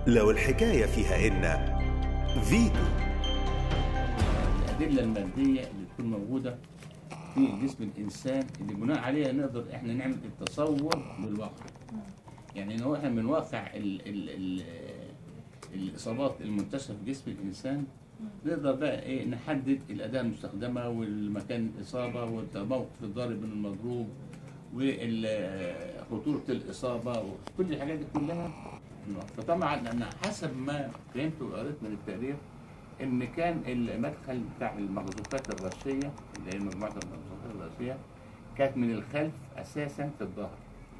لو الحكاية فيها إن فيتو الادله الماديه اللي تكون موجوده في جسم الانسان اللي بناء عليها نقدر احنا نعمل التصور للواقع يعني ان هو احنا من واقع ال ال ال الاصابات المنتشره في جسم الانسان نقدر بقى ايه نحدد الاداه المستخدمه والمكان الاصابه والموقف الضارب من المضروب وخطوره الاصابه وكل الحاجات دي كلها فطبعا انا حسب ما فهمت وقريت من التقرير ان كان المدخل بتاع المخزوقات الراسيه اللي هي مجموعه المخزوقات الراسيه كانت من الخلف اساسا في الظهر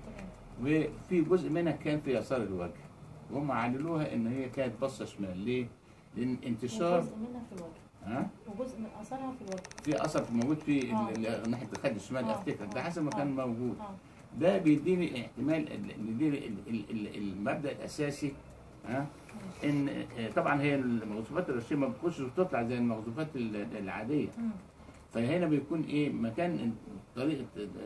وفي جزء منها كان في يسار الوجه وهم عللوها ان هي كانت باصه شمال ليه؟ لان انتشار وجزء منها في الوجه ها وجزء من اثرها في الوجه في اثر موجود في آه. ال- ال- ناحيه الخد الشمال آه. افتكر ده آه. حسب ما آه. كان موجود اه ده بيديني احتمال ال- ان دي ال- ال- ال- المبدا الاساسي ها ان آه، طبعا هي المغزوفات الرشيه ما بتخش وتطلع زي المغزوفات ال- العاديه مم. فهنا بيكون ايه مكان طريقه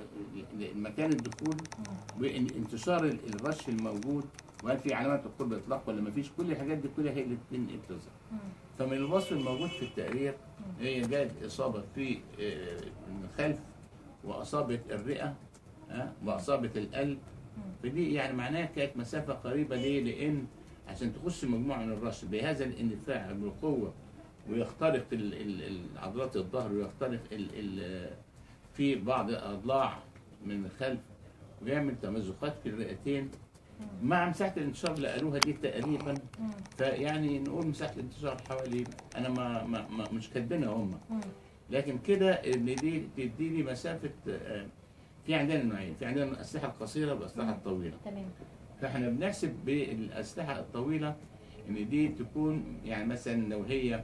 مكان الدخول وانتشار ال- الرش الموجود وهل في علامات دخول باطلاق ولا ما فيش كل الحاجات دي كلها هي اللي بتنقل تظهر مم. فمن الوصف الموجود في التقرير هي جات اصابه في آه، من الخلف واصابه الرئه ها واصابه القلب فدي يعني معناها كانت مسافه قريبه ليه؟ لان عشان تخش مجموعه من الرش بهذا الاندفاع بالقوه ويخترق ال- ال- ال- عضلات الظهر ويخترق ال ال في بعض الاضلاع من الخلف ويعمل تمزقات في الرئتين مع مساحه الانتشار اللي قالوها دي تقريبا مم. فيعني نقول مساحه الانتشار حوالي انا ما, ما, ما مش كاتبينها هم مم. لكن كده ان دي تدي لي مسافه آه، في عندنا نوعين في عندنا الاسلحه القصيره والاسلحه الطويله تمام فاحنا بنحسب بالاسلحه الطويله ان دي تكون يعني مثلا لو هي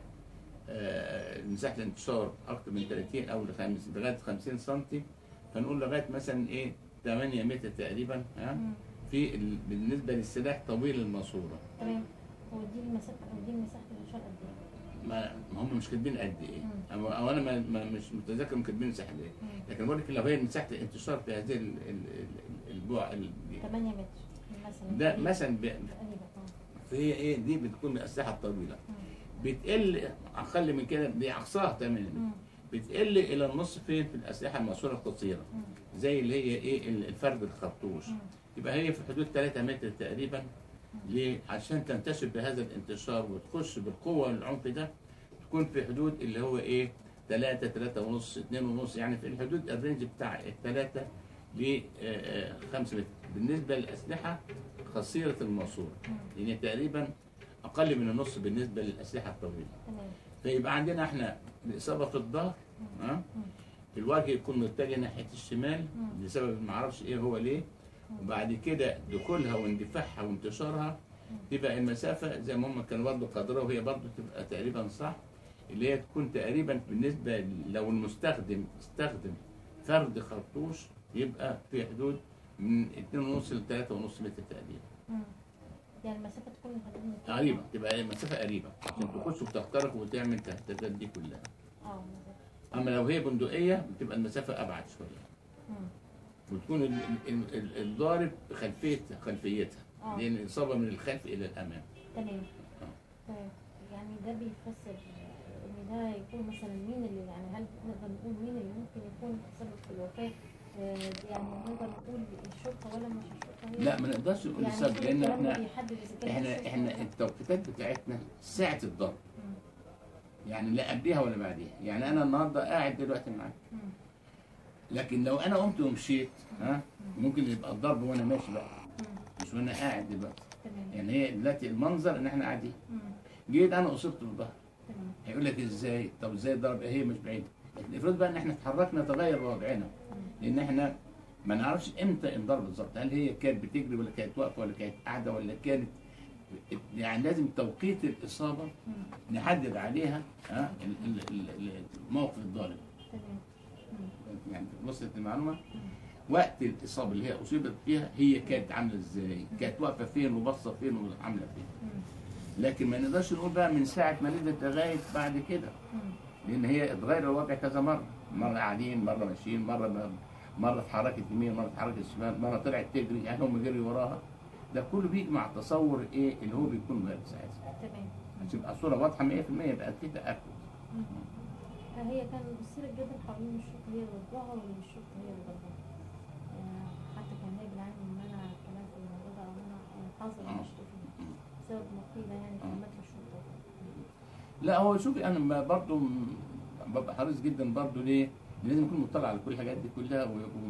آه، مساحه الانتشار اكتر من 30 او لخمس- لغايه 50 سم فنقول لغايه مثلا ايه 8 متر تقريبا ها مم. في ال- بالنسبه للسلاح طويل الماسوره تمام ودي المسافه ودي مساحه الانشار قد ايه؟ ما ما هم مش كاتبين قد ايه مم. او, أو انا ما ما مش متذكر هم كاتبين مساحه قد ايه مم. لكن بقول لك لو هي مساحه الانتشار في هذه ال- ال- ال- البوع ال- 8 متر مثلا ده مثلا ب- تقريبا اه فهي ايه دي بتكون من الاسلحه الطويله مم. بتقل اقل من كده دي اقصاها 8 متر مم. بتقل الى النص فين في الاسلحه الماسوره القصيره مم. زي اللي هي ايه ال- الفرد الخرطوش مم. يبقى هي في حدود 3 متر تقريبا ليه؟ عشان تنتشر بهذا الانتشار وتخش بالقوه والعنف ده تكون في حدود اللي هو ايه 3 3 ونص 2 ونص يعني في الحدود الرينج بتاع الثلاثه ل 5 متر بالنسبه للاسلحه قصيره الماسوره لان هي تقريبا اقل من النص بالنسبه للاسلحه الطويله تمام فيبقى عندنا احنا الاصابه في الظهر ها في الوجه يكون متجه ناحيه الشمال مم. لسبب ما اعرفش ايه هو ليه وبعد كده دخولها واندفاعها وانتشارها تبقى المسافه زي ما هم كانوا برضه قادره وهي برضه تبقى تقريبا صح اللي هي تكون تقريبا بالنسبه لو المستخدم استخدم فرد خرطوش يبقى في حدود من 2.5 ل 3.5 متر تقريبا مم. يعني المسافه تكون من حدود متر قريبه تبقى المسافه قريبه عشان تخش وتخترق وتعمل التهديدات دي كلها اه مسافة. اما لو هي بندقيه بتبقى المسافه ابعد شويه مم. وتكون ال- ال- ال- الضارب خلفيه خلفيتها آه. لان الاصابه من الخلف الى الامام تمام تمام يعني ده بيفسر ان ده يكون مثلا مين اللي يعني هل نقدر نقول مين اللي ممكن يكون سبب في الوفاه آه، يعني نقدر نقول الشرطه ولا مش الشرطه هي لا ما نقدرش نقول يعني السبب كل لان الكلام ده احنا بيحدد اذا كان احنا الشرطة احنا ولا لا. التوقيتات بتاعتنا ساعه الضرب مم. يعني لا قبلها ولا بعديها يعني انا النهارده قاعد دلوقتي معاك مم. لكن لو انا قمت ومشيت ها ممكن يبقى الضرب وانا ماشي بقى مم. مش وانا قاعد دلوقتي تمام يعني هي دلوقتي المنظر ان احنا قاعدين مم. جيت انا اصبت بالظهر تمام هيقول لك ازاي طب ازاي الضرب هي مش بعيده لكن افرض بقى ان احنا اتحركنا تغير وضعنا لان احنا ما نعرفش امتى انضرب بالظبط هل هي كانت بتجري ولا كانت واقفه ولا كانت قاعده ولا كانت يعني لازم توقيت الاصابه مم. نحدد عليها ها ال- ال- ال- ال- موقف الضارب تمام مم. يعني وصلت المعلومه وقت الاصابه اللي هي اصيبت فيها هي كانت عامله ازاي كانت واقفه فين وباصه فين وعامله فين مم. لكن ما نقدرش نقول بقى من ساعه ما نزلت لغايه بعد كده مم. لان هي اتغير الوضع كذا مره مره قاعدين مره ماشيين مره ب- مره اتحركت يمين مره اتحركت شمال مره طلعت تجري يعني هم جري وراها ده كله بيجي مع التصور ايه اللي هو بيكون وارد ساعتها تمام عشان تبقى الصوره واضحه 100% يبقى في تاكد هي كان بتصير الجدل حوالين الشرطة هي اللي ضدها ولا مش الشرطة هي اللي ضدها آه، حتى كان نائب العام منع الكلام في الموضوع ده أو منع يعني حظر آه. النشر فيه بسبب ما قيل يعني في مدح الشرطة لا هو شوفي انا ما برضو م- ببقى حريص جدا برضو ليه؟ لازم اكون مطلع على كل الحاجات دي كلها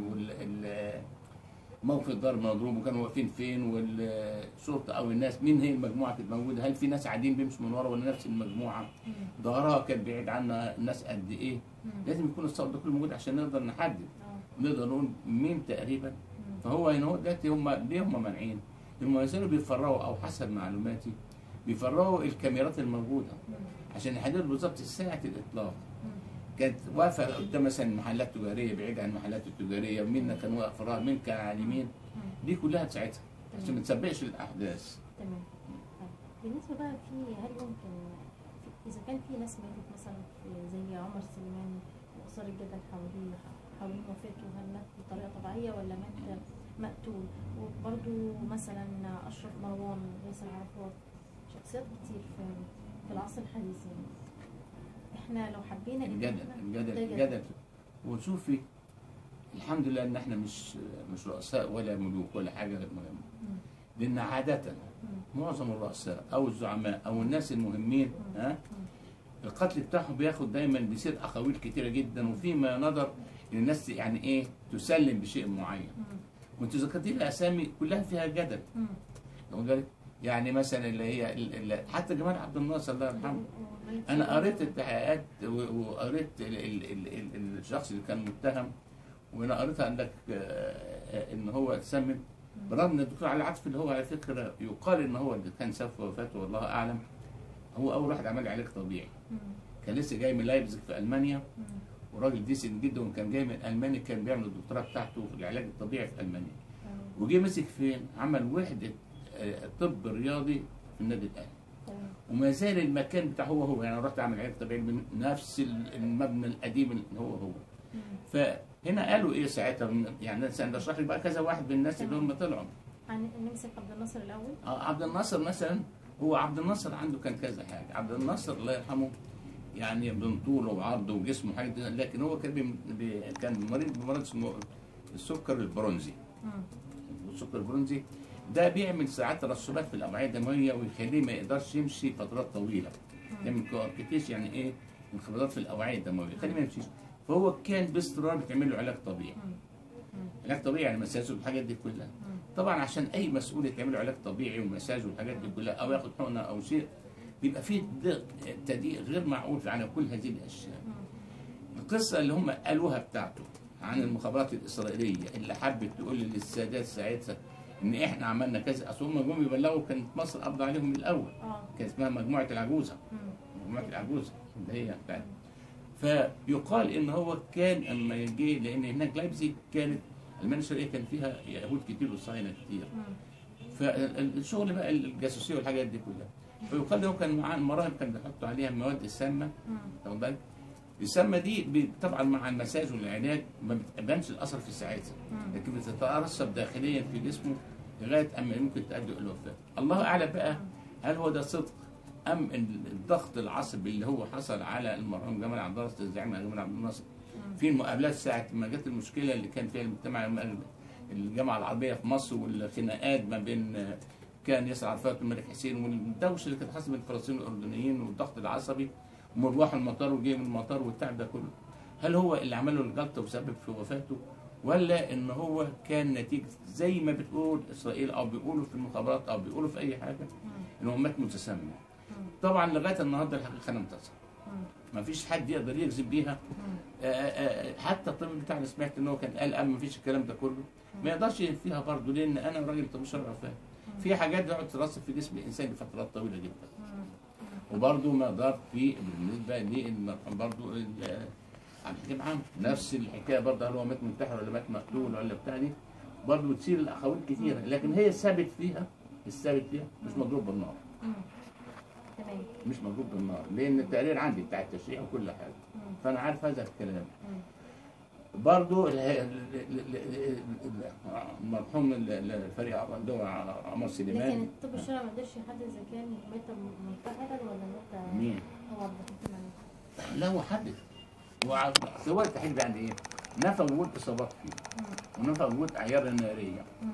موقف الضرب مضروب وكانوا واقفين فين والشرطه او الناس مين هي المجموعه كانت موجوده هل في ناس قاعدين بيمشوا من ورا ولا نفس المجموعه ظهرها كان بعيد عنا الناس قد ايه لازم يكون الصوت ده كله موجود عشان نقدر نحدد اه نقدر نقول مين تقريبا فهو هنا هو دلوقتي هم ليه هم مانعين؟ هم يصيروا بيفرغوا او حسب معلوماتي بيفرغوا الكاميرات الموجوده عشان يحددوا بالظبط ساعه الاطلاق كانت واقفه قدام مثلا محلات تجاريه بعيد عن المحلات التجاريه مين كان واقف وراها مين كان على اليمين دي كلها تساعدها عشان ما تسبقش الاحداث تمام طيب بالنسبة بقى في هل يمكن في- إذا كان في ناس ماتت مثلا في- زي عمر سليمان وأثار الجدل حوالين حوالين وفاته هل مات بطريقة طبيعية ولا مات مقتول وبرضه مثلا أشرف مروان ياسر عرفات شخصيات كتير في في العصر الحديث يعني احنا لو حبينا إن الجدل إحنا- الجدل ده جدل. الجدل وشوفي الحمد لله ان احنا مش مش رؤساء ولا ملوك ولا حاجه مهمه مم. لان عاده مم. معظم الرؤساء او الزعماء او الناس المهمين ها القتل بتاعهم بياخد دايما بيصير اقاويل كتيره جدا وفيما نظر ان الناس يعني ايه تسلم بشيء معين مم. وانت ذكرتي لي اسامي كلها فيها جدل مم. واخد بالك؟ يعني مثلا اللي هي ال- ال- حتى جمال عبد الناصر الله يرحمه وميت انا سليمان. قريت التحقيقات و- وقريت ال ال ال ال الشخص اللي كان متهم وانا قريت عندك آه، آه، ان هو اتسمم برغم ان الدكتور علي عاطف اللي هو على فكره يقال ان هو اللي كان سبب في وفاته والله اعلم هو اول واحد عمل لي علاج طبيعي مم. كان لسه جاي من لايبزيج في المانيا مم. وراجل ديسنت جدا وكان جاي من المانيا كان بيعمل الدكتوراه بتاعته في العلاج الطبيعي في المانيا تمام. وجه مسك فين؟ عمل وحده آه، طب رياضي في النادي الاهلي تمام. وما زال المكان بتاعه هو هو يعني رحت اعمل علاج طبيعي من نفس المبنى القديم اللي هو هو مم. فهنا قالوا ايه ساعتها يعني انا اشرح لك بقى كذا واحد من الناس اللي هم طلعوا هن- نمسك عبد الناصر الأول آه، عبد الناصر مثلا هو عبد الناصر عنده كان كذا حاجه عبد الناصر الله يرحمه يعني من طوله وعرضه وجسمه حاجه دي، لكن هو كان بي بي كان مريض بمرض اسمه السكر البرونزي مم. والسكر البرونزي ده بيعمل ساعات ترسبات في الاوعيه الدمويه ويخليه ما يقدرش يمشي فترات طويله يعمل كواركتيش يعني ايه انخفاضات في الاوعيه الدمويه يخليه ما يمشيش فهو كان باستمرار بتعمل له علاج طبيعي مم. مم. علاج طبيعي يعني مساج والحاجات دي كلها مم. طبعا عشان اي مسؤول يتعمل له علاج طبيعي ومساج والحاجات دي كلها او ياخد حقنه او شيء بيبقى فيه ضغط تضييق غير معقول على كل هذه الاشياء مم. القصه اللي هم قالوها بتاعته عن المخابرات الاسرائيليه اللي حبت تقول للسادات ساعتها ان احنا عملنا كذا اصل هم جم يبلغوا كانت مصر قبض عليهم من الاول اه كان اسمها مجموعه العجوزه مم. مجموعه العجوزه اللي هي بتاعت فيقال ان هو كان اما جه لان هناك لايبزيج كانت المانيا الشرقيه كان فيها يهود كتير وصهاينه كتير مم. فالشغل بقى الجاسوسيه والحاجات دي كلها فيقال له كان معاه المراهم كان بيحطوا عليها المواد السامه مم. واخد بالك السامه دي ب- طبعا مع المساج والعلاج ما بتبانش الاثر في ساعتها مم. لكن بتترسب داخليا في جسمه لغايه اما ممكن تؤدي الى الوفاه الله اعلم بقى هل هو ده صدق ام إن الضغط العصبي اللي هو حصل على المرحوم جمال عبد الناصر الزعيم جمال عبد الناصر في المقابلات ساعه ما جت المشكله اللي كان فيها المجتمع الجامعه العربيه في مصر والخناقات ما بين آه، كان ياسر عرفات والملك حسين والدوشه اللي كانت حاصله بين الفلسطينيين والاردنيين والضغط العصبي ومروح المطار وجاي من المطار والتعب ده كله هل هو اللي عمل له الجلطه وسبب في وفاته ولا ان هو كان نتيجه زي ما بتقول اسرائيل او بيقولوا في المخابرات او بيقولوا في اي حاجه ان هو مات متسمم طبعا لغايه النهارده الحقيقه لم تصل مم. ما فيش حد يقدر يكذب بيها آه، آه، حتى الطبيب بتاعنا سمعت ان هو كان قال قال ما فيش الكلام ده كله ما يقدرش فيها برضه لان انا راجل طبيب شرعي فاهم في حاجات بتقعد ترسب في جسم الانسان لفترات طويله جدا مم. وبرضه ما يقدر في بالنسبه للمرحوم برضه ال- عبد الحكيم عام نفس الحكايه برضه هل هو مات منتحر ولا مات مقتول ولا بتاع دي برضه بتصير الاقاويل كثيره لكن هي الثابت فيها الثابت فيها مش مضروب بالنار مم. تمام مش مضروب بالنار لان التقرير عندي بتاع التشريح وكل حاجه مم. فانا عارف هذا الكلام مم. برضه ال- ال- ال- ال- ال- المرحوم ال- ال- الفريق اللي هو عمر لكن سليمان الطب الشرعي ما قدرش يحدد اذا كان الميته منتحره ولا ميته مين؟ هو عبد الحكيم علي لا هو حدث هو ع- سواء التحليل ده عند ايه؟ نفى وجود اصابات فيه مم. ونفى وجود اعيار ناريه مم.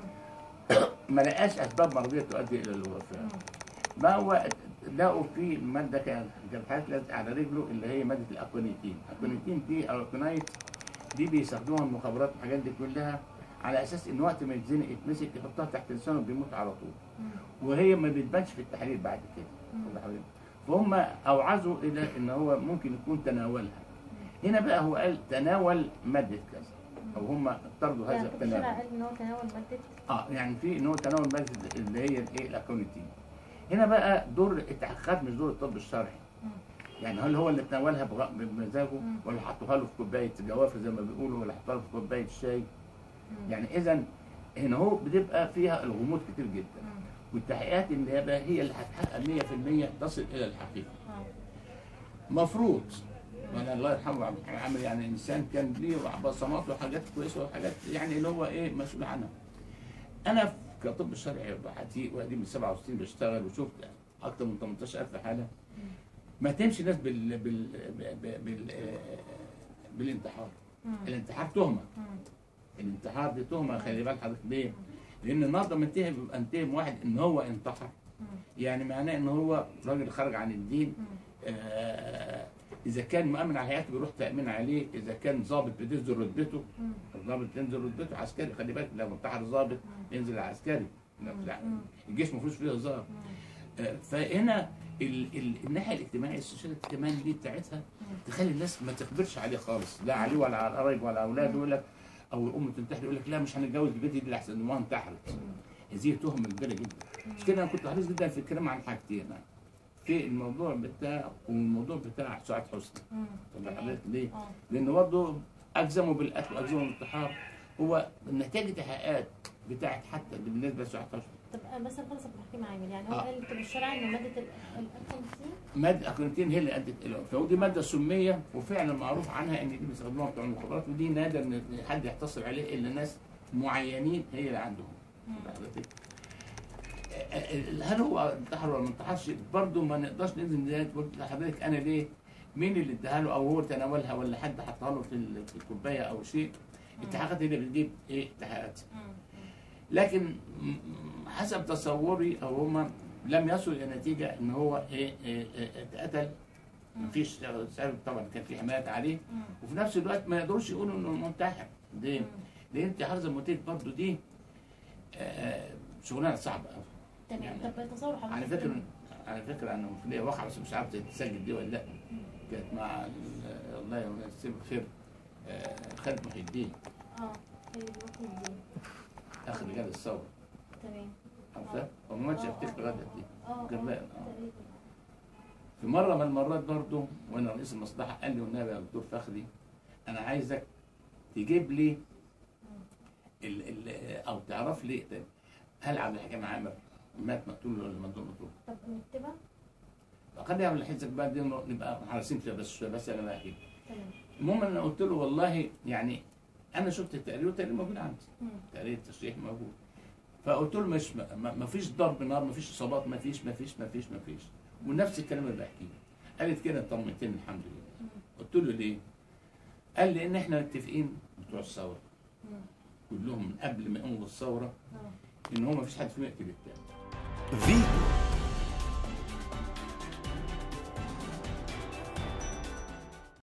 ما لقاش اسباب مرضيه تؤدي الى الوفاه مم. ما هو لقوا في ماده كانت كانت حاجات لازقه على رجله اللي هي ماده الاكونيتين، الاكونيتين دي او الاكونايت دي بيستخدموها المخابرات الحاجات دي كلها على اساس ان وقت ما يتزنق يتمسك يحطها تحت لسانه بيموت على طول مم. وهي ما بتبانش في التحليل بعد كده مم. واضح حضرتك؟ فهم اوعزوا الى ان هو ممكن يكون تناولها هنا بقى هو قال تناول ماده كذا او هم افترضوا هذا يعني الطب الشرعي التناول قال ان هو تناول ماده اه يعني في ان هو تناول ماده اللي هي الايه الاكونيتين هنا بقى دور التحقيقات مش دور الطب الشرعي مم. يعني هل هو اللي تناولها بغ- بمزاجه مم. ولا حطوها له في كوبايه جوافه زي ما بيقولوا ولا حطوها له في كوبايه شاي مم. يعني اذا هنا هو بتبقى فيها الغموض كتير جدا مم. والتحقيقات النيابه هي اللي هتحقق 100% تصل الى الحقيقه آه. مفروض وانا الله يرحمه عبد الحليم عامر يعني انسان كان ليه بصمات وحاجات كويسه وحاجات يعني اللي هو ايه مسؤول عنها. انا كطب شرعي بحتي وقديم من 67 بشتغل وشفت اكثر من 18000 حاله ما تمشي ناس بال بال بال, بال... بالانتحار مم. الانتحار تهمه مم. الانتحار دي تهمه خلي بالك حضرتك ليه؟ لان النهارده منتهي بيبقى انتهم واحد ان هو انتحر مم. يعني معناه ان هو راجل خرج عن الدين مم. آه، اذا كان مؤمن على حياته بيروح تامين عليه اذا كان ضابط بتنزل رتبته مم. الضابط تنزل رتبته عسكري خلي بالك لو انتحر ضابط ينزل عسكري لا، لا، مم. الجيش ما فيهوش فيه هزار مم. آه، فهنا ال ال الناحيه الاجتماعيه السوشيال كمان دي بتاعتها تخلي الناس ما تكبرش عليه خالص لا عليه ولا على القرايب ولا اولاده يقول لك او الام تنتحر يقول لك لا مش هنتجوز البنت دي لحسن امها انتحرت هذه تهمه كبيره جدا مش كده انا كنت حريص جدا في الكلام عن حاجتين في الموضوع بتاع والموضوع بتاع سعاد حسني مم. طب حضرتك ليه؟ اه لان برضه اجزموا بالقتل واجزموا بالانتحار هو نتائج التحقيقات بتاعت حتى بالنسبه لسعاد حسني طب آه، بس خلص عبد الحكيم عامر يعني هو آه. قال الطب الشرعي ان ماده ال- الاكونتين ماده اكونتين هي اللي ادت الى فودي ماده سميه وفعلا معروف عنها ان دي بيستخدموها بتوع المخابرات ودي نادر ان حد يحتصر عليه الا ناس معينين هي اللي عندهم حضرتك هل هو انتحر ولا ما انتحرش برضه ما نقدرش نلزم زي ما قلت لحضرتك انا ليه مين اللي اداها له او هو تناولها ولا حد حطها له في ال- في الكوبايه او شيء التحقيقات هي اللي بتجيب ايه تحقيقات لكن م- حسب تصوري او هم لم يصلوا الى نتيجه ان هو ايه, إيه, إيه اتقتل مفيش سبب طبعا كان في حمايات عليه وفي نفس الوقت ما يقدروش يقولوا انه منتحر ليه؟ لان انتحار زي ما قلت لك برضه دي آه، شغلانه صعبه قوي تمام يعني طب تصور حضرتك على فكره على فكره انه في ليا واقعه بس مش عارف تتسجل دي ولا لا كانت مع ال- الله يمسيه بالخير آه، خالد محي الدين اه في الوقت الدين اخر رجال الثوره تمام عارفه؟ هو ما ماتش افتكر غدا دي اه كان اه بقى- آه. تقريبا في مره من المرات برضه وانا رئيس المصلحه قال لي والنبي يا دكتور فخري انا عايزك تجيب لي ال ال او تعرف لي هل عبد الحكيم عامر مات مقتول ولا مقتول مقتول؟ طب نكتبها فقال لي يا عبد الحكيم بقى دي نبقى حريصين فيها بس شويه بس انا اكيد تمام المهم انا قلت له والله يعني انا شفت التقرير والتقرير موجود عندي مم. تقرير التشريح موجود فقلت له مش ما ما فيش ضرب نار ما فيش اصابات ما فيش ما فيش ما فيش ما فيش ونفس الكلام اللي بحكيه قالت كده طمنتني الحمد لله قلت له ليه؟ قال لي ان احنا متفقين بتوع الثوره مم. كلهم من قبل ما يقوموا بالثوره اه ان هو ما فيش حد فيهم يقتل التاني فيتو